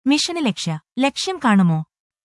മിഷന് ലക്ഷ്യ ലക്ഷ്യം കാണുമോ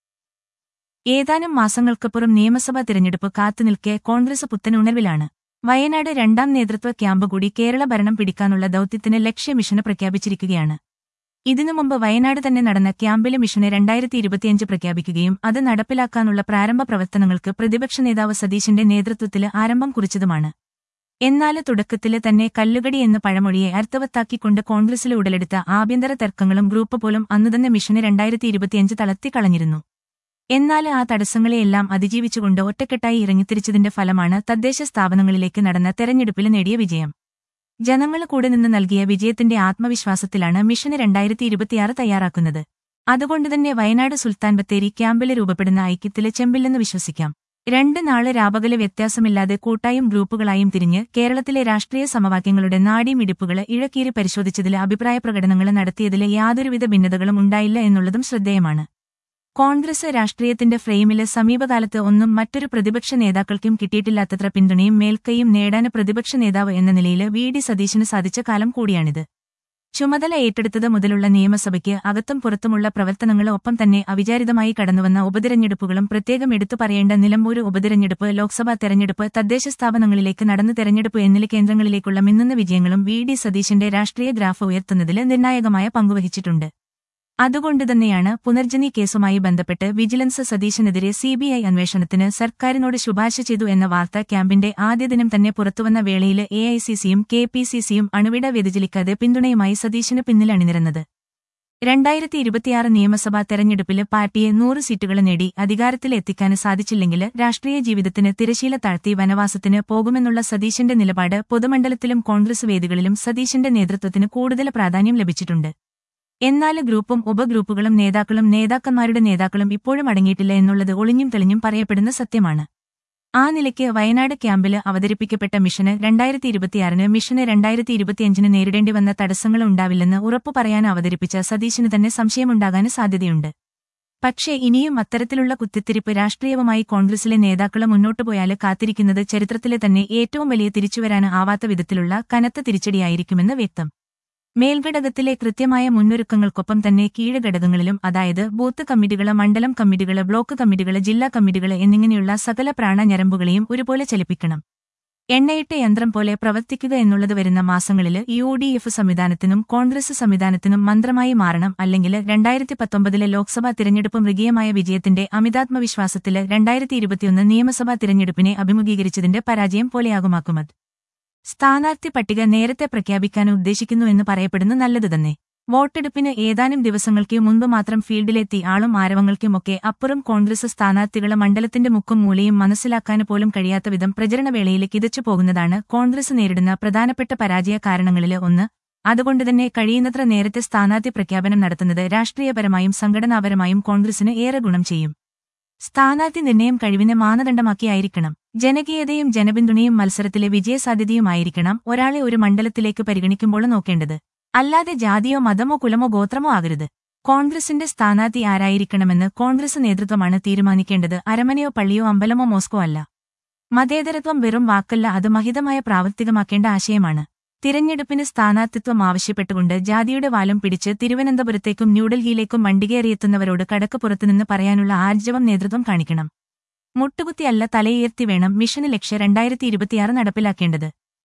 ഏതാനും മാസങ്ങൾക്കപ്പുറം നിയമസഭാ തിരഞ്ഞെടുപ്പ് കാത്തുനിൽക്കെ കോൺഗ്രസ് പുത്തൻ ഉണർവിലാണ് വയനാട് രണ്ടാം നേതൃത്വ ക്യാമ്പ് കൂടി കേരള ഭരണം പിടിക്കാനുള്ള ദൌത്യത്തിന് ലക്ഷ്യ മിഷന് പ്രഖ്യാപിച്ചിരിക്കുകയാണ് ഇതിനു മുമ്പ് വയനാട് തന്നെ നടന്ന ക്യാമ്പിലെ മിഷനെ രണ്ടായിരത്തി ഇരുപത്തിയഞ്ച് പ്രഖ്യാപിക്കുകയും അത് നടപ്പിലാക്കാനുള്ള പ്രാരംഭ പ്രവർത്തനങ്ങൾക്ക് പ്രതിപക്ഷ നേതാവ് സതീശിന്റെ നേതൃത്വത്തിൽ ആരംഭം കുറിച്ചതുമാണ് എന്നാല് തുടക്കത്തില് തന്നെ കല്ലുകടി എന്ന പഴമൊഴിയെ അർത്ഥവത്താക്കിക്കൊണ്ട് കോൺഗ്രസിലെ ഉടലെടുത്ത ആഭ്യന്തര തർക്കങ്ങളും ഗ്രൂപ്പ് പോലും അന്നുതന്നെ മിഷന് രണ്ടായിരത്തി ഇരുപത്തിയഞ്ച് തളർത്തിക്കളഞ്ഞിരുന്നു എന്നാൽ ആ തടസ്സങ്ങളെയെല്ലാം അതിജീവിച്ചുകൊണ്ട് ഒറ്റക്കെട്ടായി ഇറങ്ങിത്തിരിച്ചതിന്റെ ഫലമാണ് തദ്ദേശ സ്ഥാപനങ്ങളിലേക്ക് നടന്ന തെരഞ്ഞെടുപ്പിൽ നേടിയ വിജയം ജനങ്ങൾ കൂടെ നിന്ന് നൽകിയ വിജയത്തിന്റെ ആത്മവിശ്വാസത്തിലാണ് മിഷന് രണ്ടായിരത്തി ഇരുപത്തിയാറ് തയ്യാറാക്കുന്നത് അതുകൊണ്ടുതന്നെ വയനാട് സുൽത്താൻ ബത്തേരി ക്യാമ്പില് രൂപപ്പെടുന്ന ഐക്യത്തില് ചെമ്പില്ലെന്ന് വിശ്വസിക്കാം രണ്ട് നാള് രാപകല് വ്യത്യാസമില്ലാതെ കൂട്ടായും ഗ്രൂപ്പുകളായും തിരിഞ്ഞ് കേരളത്തിലെ രാഷ്ട്രീയ സമവാക്യങ്ങളുടെ നാഡീമിടിപ്പുകള് ഇഴക്കീറി പരിശോധിച്ചതില് അഭിപ്രായ പ്രകടനങ്ങൾ നടത്തിയതില് യാതൊരുവിധ ഭിന്നതകളും ഉണ്ടായില്ല എന്നുള്ളതും ശ്രദ്ധേയമാണ് കോൺഗ്രസ് രാഷ്ട്രീയത്തിന്റെ ഫ്രെയിമില് സമീപകാലത്ത് ഒന്നും മറ്റൊരു പ്രതിപക്ഷ നേതാക്കൾക്കും കിട്ടിയിട്ടില്ലാത്തത്ര പിന്തുണയും മേൽക്കൈയും നേടാന് പ്രതിപക്ഷ നേതാവ് എന്ന നിലയില് വി ഡി സതീശന് സാധിച്ച കാലം കൂടിയാണിത് ചുമതല ഏറ്റെടുത്തത് മുതലുള്ള നിയമസഭയ്ക്ക് അകത്തും പുറത്തുമുള്ള പ്രവർത്തനങ്ങൾ ഒപ്പം തന്നെ അവിചാരിതമായി കടന്നുവന്ന ഉപതിരഞ്ഞെടുപ്പുകളും പ്രത്യേകം എടുത്തു പറയേണ്ട നിലമ്പൂര് ഉപതിരഞ്ഞെടുപ്പ് ലോക്സഭാ തെരഞ്ഞെടുപ്പ് തദ്ദേശ സ്ഥാപനങ്ങളിലേക്ക് നടന്ന തെരഞ്ഞെടുപ്പ് എന്നില കേന്ദ്രങ്ങളിലേക്കുള്ള മിന്നുന്ന വിജയങ്ങളും വി ഡി സതീശന്റെ രാഷ്ട്രീയ ഗ്രാഫ് ഉയർത്തുന്നതിൽ നിർണായകമായ പങ്കുവഹിച്ചിട്ടുണ്ട് അതുകൊണ്ടുതന്നെയാണ് പുനർജനി കേസുമായി ബന്ധപ്പെട്ട് വിജിലൻസ് സതീശനെതിരെ സിബിഐ അന്വേഷണത്തിന് സർക്കാരിനോട് ശുപാർശ ചെയ്തു എന്ന വാർത്ത ക്യാമ്പിന്റെ ആദ്യ ദിനം തന്നെ പുറത്തുവന്ന വേളയിൽ എഐസിസിയും കെ പി സി സിയും അണുവിട വ്യതിചലിക്കാതെ പിന്തുണയുമായി സതീശന് പിന്നിൽ അണിനിരന്നത് രണ്ടായിരത്തി ഇരുപത്തിയാറ് നിയമസഭാ തെരഞ്ഞെടുപ്പില് പാർട്ടിയെ നൂറ് സീറ്റുകൾ നേടി അധികാരത്തിലെത്തിക്കാൻ സാധിച്ചില്ലെങ്കിൽ രാഷ്ട്രീയ ജീവിതത്തിന് തിരശീല താഴ്ത്തി വനവാസത്തിന് പോകുമെന്നുള്ള സതീശന്റെ നിലപാട് പൊതുമണ്ഡലത്തിലും കോൺഗ്രസ് വേദികളിലും സതീശന്റെ നേതൃത്വത്തിന് കൂടുതൽ പ്രാധാന്യം ലഭിച്ചിട്ടുണ്ട് എന്നാൽ ഗ്രൂപ്പും ഉപഗ്രൂപ്പുകളും നേതാക്കളും നേതാക്കന്മാരുടെ നേതാക്കളും ഇപ്പോഴും അടങ്ങിയിട്ടില്ല എന്നുള്ളത് ഒളിഞ്ഞും തെളിഞ്ഞും പറയപ്പെടുന്ന സത്യമാണ് ആ നിലയ്ക്ക് വയനാട് ക്യാമ്പില് അവതരിപ്പിക്കപ്പെട്ട മിഷന് രണ്ടായിരത്തി ഇരുപത്തിയാറിന് മിഷന് രണ്ടായിരത്തി ഇരുപത്തിയഞ്ചിന് നേരിടേണ്ടി വന്ന തടസ്സങ്ങൾ ഉണ്ടാവില്ലെന്ന് ഉറപ്പു പറയാൻ അവതരിപ്പിച്ച സതീശന് തന്നെ സംശയമുണ്ടാകാൻ സാധ്യതയുണ്ട് പക്ഷേ ഇനിയും അത്തരത്തിലുള്ള കുത്തിത്തിരിപ്പ് രാഷ്ട്രീയവുമായി കോൺഗ്രസിലെ നേതാക്കള് മുന്നോട്ടുപോയാല് കാത്തിരിക്കുന്നത് ചരിത്രത്തിലെ തന്നെ ഏറ്റവും വലിയ തിരിച്ചുവരാൻ ആവാത്ത വിധത്തിലുള്ള കനത്ത തിരിച്ചടിയായിരിക്കുമെന്ന് വ്യക്തം മേൽഘടകത്തിലെ കൃത്യമായ മുന്നൊരുക്കങ്ങൾക്കൊപ്പം തന്നെ കീഴ്ഘടകങ്ങളിലും അതായത് ബൂത്ത് കമ്മിറ്റികള് മണ്ഡലം കമ്മിറ്റികള് ബ്ലോക്ക് കമ്മിറ്റികള് ജില്ലാ കമ്മിറ്റികള് എന്നിങ്ങനെയുള്ള സകല പ്രാണഞരമ്പുകളെയും ഒരുപോലെ ചലിപ്പിക്കണം എണ്ണയിട്ട യന്ത്രം പോലെ പ്രവർത്തിക്കുക എന്നുള്ളത് വരുന്ന മാസങ്ങളില് യു ഡി എഫ് സംവിധാനത്തിനും കോൺഗ്രസ് സംവിധാനത്തിനും മന്ത്രമായി മാറണം അല്ലെങ്കിൽ രണ്ടായിരത്തി പത്തൊമ്പതിലെ ലോക്സഭാ തിരഞ്ഞെടുപ്പ് മൃഗീയമായ വിജയത്തിന്റെ അമിതാത്മവിശ്വാസത്തില് രണ്ടായിരത്തി ഇരുപത്തിയൊന്ന് നിയമസഭാ തിരഞ്ഞെടുപ്പിനെ അഭിമുഖീകരിച്ചതിന്റെ പരാജയം പോലെയാകുമാക്കുമത് സ്ഥാനാർത്ഥി പട്ടിക നേരത്തെ പ്രഖ്യാപിക്കാൻ ഉദ്ദേശിക്കുന്നുവെന്ന് പറയപ്പെടുന്നു നല്ലത് തന്നെ വോട്ടെടുപ്പിന് ഏതാനും ദിവസങ്ങൾക്ക് മുൻപ് മാത്രം ഫീൽഡിലെത്തി ആളും ആരവങ്ങൾക്കുമൊക്കെ അപ്പുറം കോൺഗ്രസ് സ്ഥാനാർത്ഥികളെ മണ്ഡലത്തിന്റെ മുക്കും മൂലയും മനസ്സിലാക്കാൻ പോലും കഴിയാത്ത വിധം പ്രചരണവേളയിൽ കിതച്ചു പോകുന്നതാണ് കോൺഗ്രസ് നേരിടുന്ന പ്രധാനപ്പെട്ട പരാജയ കാരണങ്ങളില് ഒന്ന് അതുകൊണ്ടുതന്നെ കഴിയുന്നത്ര നേരത്തെ സ്ഥാനാർത്ഥി പ്രഖ്യാപനം നടത്തുന്നത് രാഷ്ട്രീയപരമായും സംഘടനാപരമായും കോൺഗ്രസിന് ഏറെ ഗുണം ചെയ്യും സ്ഥാനാർത്ഥി നിർണയം കഴിവിനെ മാനദണ്ഡമാക്കിയായിരിക്കണം ജനകീയതയും ജനപിന്തുണയും മത്സരത്തിലെ വിജയസാധ്യതയുമായിരിക്കണം ഒരാളെ ഒരു മണ്ഡലത്തിലേക്ക് പരിഗണിക്കുമ്പോൾ നോക്കേണ്ടത് അല്ലാതെ ജാതിയോ മതമോ കുലമോ ഗോത്രമോ ആകരുത് കോൺഗ്രസിന്റെ സ്ഥാനാർത്ഥി ആരായിരിക്കണമെന്ന് കോൺഗ്രസ് നേതൃത്വമാണ് തീരുമാനിക്കേണ്ടത് അരമനയോ പള്ളിയോ അമ്പലമോ മോസ്കോ അല്ല മതേതരത്വം വെറും വാക്കല്ല അത് മഹിതമായ പ്രാവർത്തികമാക്കേണ്ട ആശയമാണ് തിരഞ്ഞെടുപ്പിന് സ്ഥാനാർത്ഥിത്വം ആവശ്യപ്പെട്ടുകൊണ്ട് ജാതിയുടെ വാലം പിടിച്ച് തിരുവനന്തപുരത്തേക്കും ന്യൂഡൽഹിയിലേക്കും വണ്ടികേറിയെത്തുന്നവരോട് കടക്ക് പുറത്തുനിന്ന് പറയാനുള്ള ആർജവം നേതൃത്വം കാണിക്കണം മുട്ടുകുത്തിയല്ല തലയുയർത്തി വേണം മിഷന് ലക്ഷ്യ രണ്ടായിരത്തി ഇരുപത്തിയാറ് നടപ്പിലാക്കേണ്ടത്